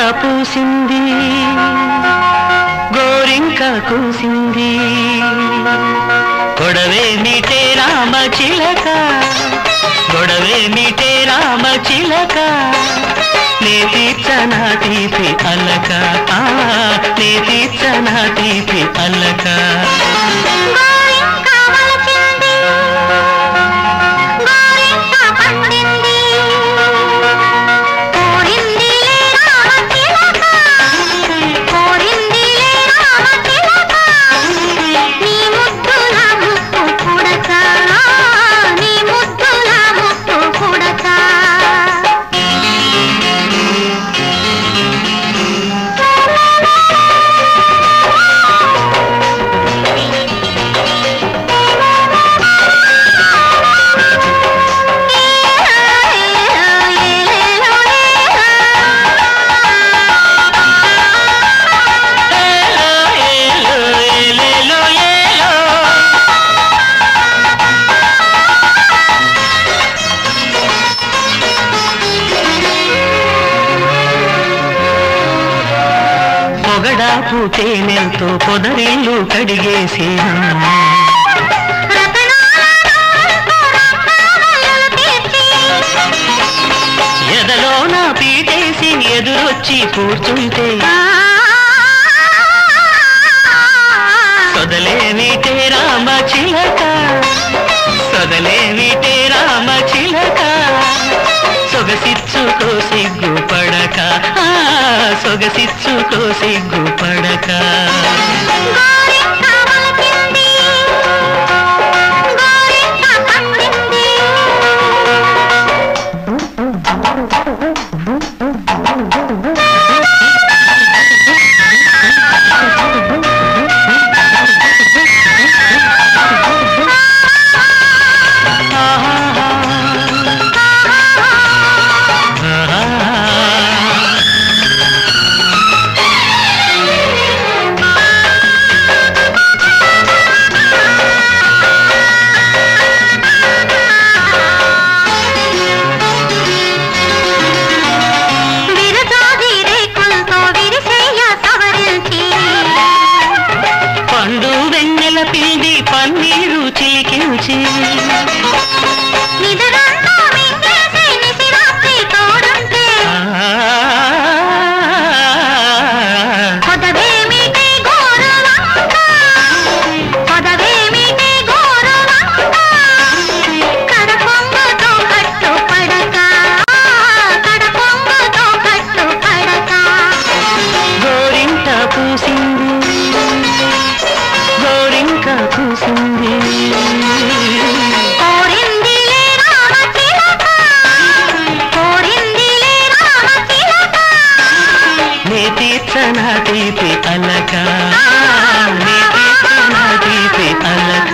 పూసింది గోరింక కూసింది గొడవే మీటే రామ చిలక గొడవే మీటే రామ చిలక నే తీర్చనా తీపి అల్లక ఆ, నే తీర్చనా తీపి అల్లక గోరింక వలచింది గోరింక పండింది కోరిందిలే రామ చిలక కోరిందిలే రామ చిలక నీ ముద్దుల ముక్కు పుడక నీ ముద్దుల ముక్కు పుడక ఏలో, ఏలో, ఏలేలో, ఏలో. పొగడాపు తేనెలతో పొదరిల్లు కడిగేసి ఎదలో నా పీటేసి ఎదురొచ్చి కూర్చుంటే సొదలేమిటే రామ చిలక సొదలేమిటే రామ చిలక సొగసిచ్చుకో సిగ్గు పడక ఆ, సొగసిచ్చుకో సిగ్గు పడక విరజాజి రేకులతో విరిసేయ సవరించి పండు వెన్నెల పిండి పన్నీరు చిలికించి నిదురంతా మింగేసి నిసిరాత్రి తోడుంటే పొదవేమిటి గోరువంక పొదవేమిటి గోరువంక కడకొంగుతో కట్టు పడక కడకొంగుతో కట్టు పడక గోరింట పూసింది గోరింక పూసింది కోరిందిలే రామ చిలక కోరిందిలే రామ చిలక నే తీర్చనా తీపి అలక నే తీర్చనా తీపి అలక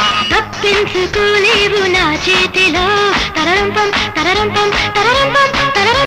తప్పించుకోలేవు నా చేతిలో తరరంపం తరరంపం తరరంపం